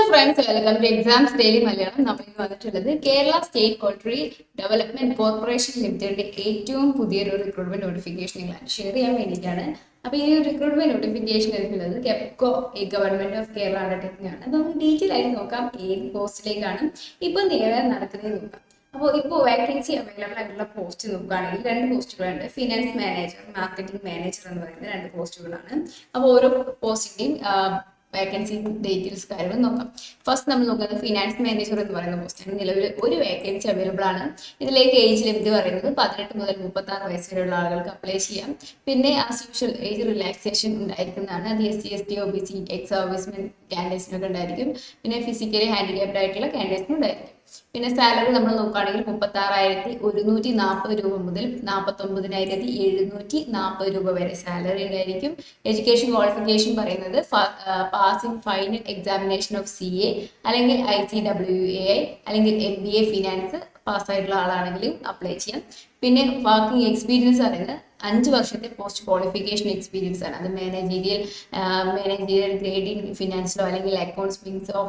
friends welcome to exams daily Malayalam നമ്മൾ ഇന്ന് വന്നിട്ടുള്ളത് Kerala state poultry development corporation ലിമിറ്റഡിന്റെ ഏറ്റവും പുതിയൊരു റിക്രൂട്ട്മെന്റ് നോട്ടിഫിക്കേഷൻ നിങ്ങളാണ് ഷെയർ ചെയ്യാൻ വേണ്ടിയിട്ടാണ് അപ്പൊ ഈ റിക്രൂട്ട്മെന്റ് നോട്ടിഫിക്കേഷൻ എടുക്കുന്നത് കെപ്കോ ഈ ഗവൺമെന്റ് ഓഫ് കേരള അണ്ടർടേക്കിംഗ് ആണ് അപ്പൊ നമുക്ക് ഡീറ്റെയിൽ ആയിട്ട് നോക്കാം ഏത് പോസ്റ്റിലേക്കാണ് ഇപ്പൊ നിലവിൽ നടക്കുന്നത് നോക്കാം അപ്പോൾ ഇപ്പോൾ വേക്കൻസി അവൈലബിൾ ആയിട്ടുള്ള പോസ്റ്റ് നോക്കുകയാണെങ്കിൽ രണ്ട് പോസ്റ്റുകളുണ്ട് ഫിനാൻസ് മാനേജർ മാർക്കറ്റിംഗ് മാനേജർ എന്ന് പറയുന്ന രണ്ട് പോസ്റ്റുകളാണ് അപ്പോൾ ഓരോ പോസ്റ്റിന്റെയും വേക്കൻസി ഡീറ്റെയിൽസ് കാര്യങ്ങൾ നോക്കാം ഫസ്റ്റ് നമ്മൾ നോക്കുന്നത് ഫിനാൻസ് മാനേജർ എന്ന് പറയുന്ന പോസ്റ്റാണ് നിലവിൽ ഒരു വേക്കൻസി അവൈലബിൾ ആണ് ഇതിലേക്ക് ഏജ് ലിമിറ്റ് പറയുന്നത് പതിനെട്ട് മുതൽ മുപ്പത്തി ആറ് വയസ്സ് വരെയുള്ള ആളുകൾക്ക് അപ്ലൈ ചെയ്യാം പിന്നെ ആസ് യൂഷ്വൽ ഏജ് റിലാക്സേഷൻ ഉണ്ടായിരിക്കുന്നതാണ് അത് S C S T O B C ex servicemen കാൻഡിഡേറ്റ്സിനൊക്കെ ഉണ്ടായിരിക്കും പിന്നെ ഫിസിക്കലി ഹാൻഡിക്യാപ്ഡ് ആയിട്ടുള്ള കാൻഡിഡേറ്റ്സിനും ഉണ്ടായിരിക്കും പിന്നെ സാലറി നമ്മൾ നോക്കുകയാണെങ്കിൽ മുപ്പത്തി ആറായിരത്തി ഒരുന്നൂറ്റി നാൽപ്പത് രൂപ മുതൽ നാൽപ്പത്തി ഒമ്പതിനായിരത്തി എഴുന്നൂറ്റി നാൽപ്പത് രൂപ വരെ സാലറി ഉണ്ടായിരിക്കും എഡ്യൂക്കേഷൻ ക്വാളിഫിക്കേഷൻ പറയുന്നത് passing final examination of C A അല്ലെങ്കിൽ I C W A I അല്ലെങ്കിൽ എം ബി എ ഫിനാൻസ് പാസ്സായിട്ടുള്ള ആളാണെങ്കിലും അപ്ലൈ ചെയ്യാം പിന്നെ വർക്കിംഗ് എക്സ്പീരിയൻസ് പറയുന്നത് അഞ്ച് വർഷത്തെ പോസ്റ്റ് ക്വാളിഫിക്കേഷൻ എക്സ്പീരിയൻസ് ആണ് അത് മാനേജീരിയൽ മാനേജീരിയൽ ഗ്രേഡിംഗ് ഫിനാൻസിലോ അല്ലെങ്കിൽ അക്കൗണ്ട്സ് മീൻസോ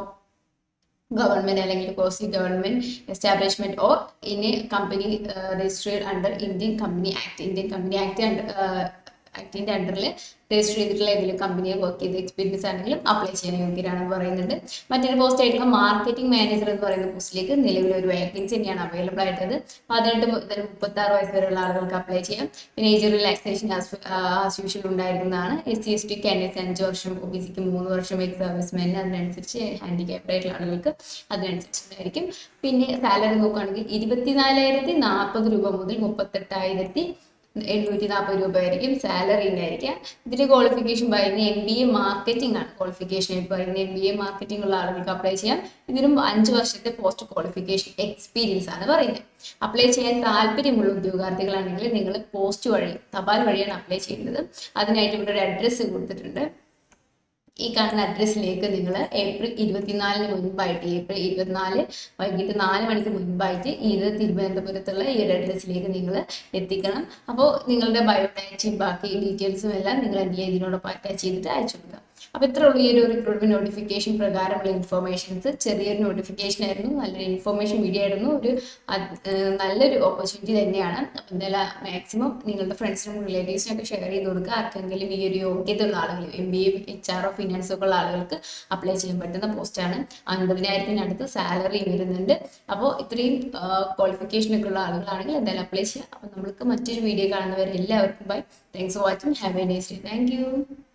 ഗവൺമെന്റ് അല്ലെങ്കിൽ quasi government establishment or in a company registered under Indian company act Indian company act ആക്ടിന്റെ അണ്ടറിൽ രജിസ്റ്റർ ചെയ്തിട്ടുള്ള ഏതെങ്കിലും കമ്പനിയെ വർക്ക് ചെയ്ത എക്സ്പീരിയൻസ് ആണെങ്കിലും അപ്ലൈ ചെയ്യാൻ യോഗ്യരാണെന്ന് പറയുന്നുണ്ട് മറ്റൊരു പോസ്റ്റ് ആയിട്ടുള്ള മാർക്കറ്റിംഗ് മാനേജർ എന്ന് പറയുന്ന പോസ്റ്റിലേക്ക് നിലവിൽ ഒരു വേക്കൻസി തന്നെയാണ് അവൈലബിൾ ആയിട്ടത് പതിനെട്ട് മുതൽ മുപ്പത്തി ആറ് വയസ്സ് വരെയുള്ള ആളുകൾക്ക് അപ്ലൈ ചെയ്യാം പിന്നെ ഏജ് റിലാക്സേഷൻ ആസ് യൂഷ്വൽ ഉണ്ടായിരുന്നതാണ് S C S T candidates അഞ്ച് വർഷം ഒ ബി സിക്ക് മൂന്ന് വർഷം എക്സ് സർവീസ്മെൻ അതിനനുസരിച്ച് ഹാൻഡിക്യാപ്ഡ് ആയിട്ടുള്ള ആളുകൾക്ക് അതിനനുസരിച്ചുണ്ടായിരിക്കും പിന്നെ സാലറി നോക്കുകയാണെങ്കിൽ ഇരുപത്തിനാലായിരത്തി നാൽപ്പത് രൂപ മുതൽ മുപ്പത്തെട്ടായിരത്തി എണ്ണൂറ്റി നാൽപ്പത് രൂപ ആയിരിക്കും സാലറി ഉണ്ടായിരിക്കുക ഇതിന്റെ ക്വാളിഫിക്കേഷൻ പറയുന്നത് എം ബി എ മാർക്കറ്റിംഗ് ആണ് ക്വാളിഫിക്കേഷൻ ആയിട്ട് പറയുന്നത് എം ബി എ മാർക്കറ്റിംഗ് ഉള്ള ആളുകൾക്ക് അപ്ലൈ ചെയ്യാം ഇതിനും അഞ്ച് വർഷത്തെ പോസ്റ്റ് ക്വാളിഫിക്കേഷൻ എക്സ്പീരിയൻസ് ആണ് പറയുന്നത് അപ്ലൈ ചെയ്യാൻ താല്പര്യമുള്ള ഉദ്യോഗാർത്ഥികളാണെങ്കിൽ നിങ്ങൾ പോസ്റ്റ് വഴി തപാൽ വഴിയാണ് അപ്ലൈ ചെയ്യുന്നത് അതിനായിട്ട് ഇവിടെ ഒരു അഡ്രസ്സ് കൊടുത്തിട്ടുണ്ട് ഈ കാണുന്ന അഡ്രസ്സിലേക്ക് നിങ്ങൾ ഏപ്രിൽ ഇരുപത്തിനാലിന് മുൻപായിട്ട് ഏപ്രിൽ ഇരുപത്തിനാല് വൈകിട്ട് നാല് മണിക്ക് മുൻപായിട്ട് ഇത് തിരുവനന്തപുരത്തുള്ള ഈ ഒരു അഡ്രസ്സിലേക്ക് നിങ്ങൾ എത്തിക്കണം അപ്പോൾ നിങ്ങളുടെ ബയോഡാറ്റയും ബാക്കി ഡീറ്റെയിൽസും എല്ലാം നിങ്ങൾ എന്ത് ചെയ്യുക ഇതിനോടൊപ്പം അറ്റാച്ച് ചെയ്തിട്ട് അയച്ചു കൊടുക്കുക അപ്പോൾ ഇത്ര ഉള്ളൂ ഈ ഒരു റിക്രൂട്ട്മെന്റ് നോട്ടിഫിക്കേഷൻ പ്രകാരമുള്ള ഇൻഫർമേഷൻസ് ചെറിയൊരു നോട്ടിഫിക്കേഷൻ ആയിരുന്നു നല്ലൊരു ഇൻഫർമേഷൻ വീഡിയോ ആയിരുന്നു ഒരു നല്ലൊരു ഓപ്പർച്യൂണിറ്റി തന്നെയാണ് അപ്പം എന്തായാലും മാക്സിമം നിങ്ങളുടെ ഫ്രണ്ട്സിനും റിലേറ്റീവ്സിനും ഒക്കെ ഷെയർ ചെയ്ത് കൊടുക്കുക ആർക്കെങ്കിലും ഈ ഒരു യോഗ്യതയുള്ള ആളുകൾ M B A H R O finance ഒക്കെ ഉള്ള ആളുകൾക്ക് അപ്ലൈ ചെയ്യാൻ പറ്റുന്ന പോസ്റ്റാണ് അൻപതിനായിരത്തിനടുത്ത് സാലറി വരുന്നുണ്ട് അപ്പോൾ ഇത്രയും ക്വാളിഫിക്കേഷൻ ഒക്കെ ഉള്ള ആളുകളാണെങ്കിൽ എന്തായാലും അപ്ലൈ ചെയ്യാം അപ്പോൾ നമ്മൾക്ക് മറ്റൊരു വീഡിയോ കാണുന്നവരെ എല്ലാവർക്കും bye thanks for watching have a nice day thank U